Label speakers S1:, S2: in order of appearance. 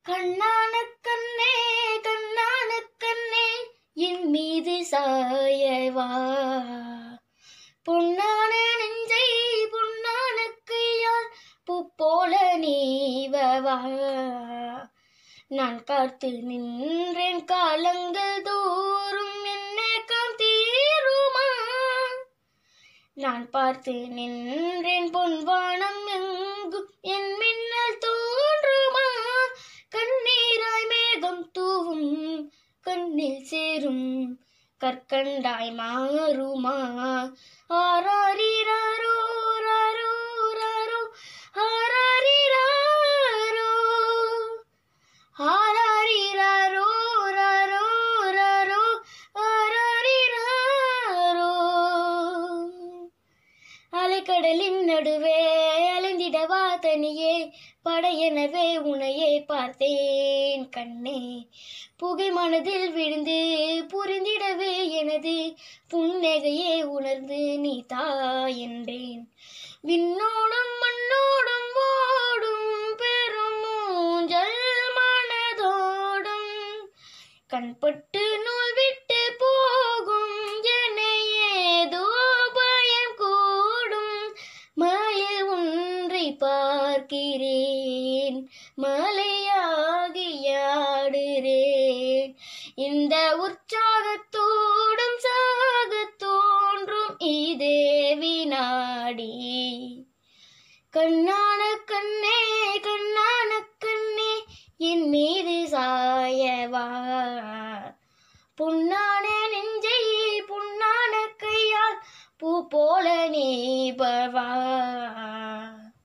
S1: கண்ணான கண்ணே கண்ணான கண்ணே என் மீது சாயவா பொன்னான நெஞ்சை பொன்னான கையால் பூ போல நீவவா நான் காத்து நின்றேன் காலங்கள் தோறும் என்னேக்கம் தீருமா நான் பார்த்து நின்றேன் பொன்வானம் எங்கும் என் மின்னல் தோன்றுமா கண்ணீராய் மேகம் தூவும் கண்ணில் சேரும் கற்கண்டாய் மாறுமா ஆராரிராரோ ராரோ ராரோ ஆராரிராரோ ஆராரிராரோ ராரோ ராரோ ஆராரிராரோ அலைக்கடலின் நடுவே அலைந்திடவா தனியே படையெனவே உனையே பார்த்தேன் கண்ணே புகை மனதில் விழுந்து புரிந்திடவே எனது புன்னகையே உணர்ந்து நீ தா என்றேன் விண்ணோடும் மண்ணோடும் ஓடும் பெரும் மூஞ்சல் மனதோடும் கண்பட்டு நூல் விட்டு போகும் என ஏதோ பயம் கூடும் மயில் ஒன்றை பார்க்கிறேன் மலையாகியாடுறேன் இந்த உற்சாகத்தோடும் சாக தோன்றும் இதே வினாடி கண்ணான கண்ணே கண்ணான கண்ணே என் மீது சாயவா பொன்னான நெஞ்சை பொன்னான கையால் பூ போல நீபவா